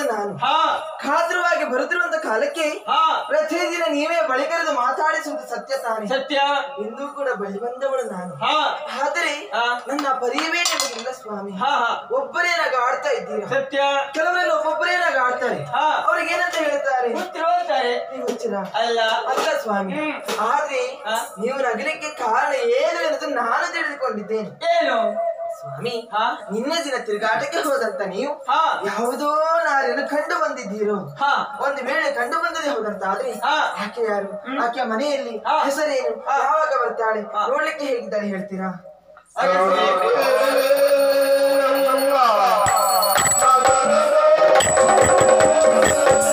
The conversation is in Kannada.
ನಾನು ಹಾ ಖಾತ್ರವಾಗಿ ಬರುತ್ತಿರುವಂತ ಕಾಲಕ್ಕೆ ಹಾ ಪ್ರತಿದಿನ ನೀವೇ ಬಳಿ ಕರೆದು ಮಾತಾಡಿಸುವುದು ಸತ್ಯ ತಾನೆ ಸತ್ಯ ಇಂದು ಕೂಡ ಬಳಿ ಬಂದವಳು ನಾನು ಹಾ ಆದರೆ ಹಾ. ನನ್ನ ಪರಿವೇ ನಿಮಗಿಲ್ಲ ಸ್ವಾಮಿ ಹಾ ಹಾ ಒಬ್ಬರೇ ನಾಗ ಆಡ್ತಾ ಇದ್ದೀರಾ ಸತ್ಯ ಕೆಲವರೆಲ್ಲ ಒಬ್ಬೊಬ್ಬರೇ ನಾಗ ಆಡ್ತಾರೆ ಹಾ ಅವ್ರಿಗೆ ಏನಂತ ಹೇಳ್ತಾರೆ ಗೊತ್ತಿರುವಂತಾರೆ ನೀವು ಹುಚ್ಚರ ಅಲ್ಲ ಅಲ್ಲ ಸ್ವಾಮಿ ಹ್ಮ್. ಆದ್ರೆ ಹಾ. ನೀವು ನಗರಕ್ಕೆ ಕಾರಣ ಏನು ಎನ್ನುವುದು ನಾನು ತಿಳಿದುಕೊಂಡಿದ್ದೇನೆ ಏನು ಸ್ವಾಮಿ ಹಾ ನಿನ್ನೆ ದಿನ ತಿರುಗಾಟಕ್ಕೆ ಹೋದಂತ ನೀವು ಹಾ ಯಾವುದೋ ನಾರಿಯನ್ನು ಕಂಡು ಬಂದಿದ್ದೀರೋ ಹಾ ಒಂದು ವೇಳೆ ಕಂಡು ಬಂದದೇ ಹೌದಂತ ಆದ್ರೆ ಹಾ. ಆಕೆ ಯಾರು ಆಕೆಯ ಮನೆಯಲ್ಲಿ ಹಾ. ಹೆಸರೇನು ಹಾ. ಯಾವಾಗ ಬರ್ತಾಳೆ ಹಾ. ನೋಡ್ಲಿಕ್ಕೆ ಹೇಗಿದ್ದಾಳೆ ಹೇಳ್ತೀರಾ ಹಾಗೆ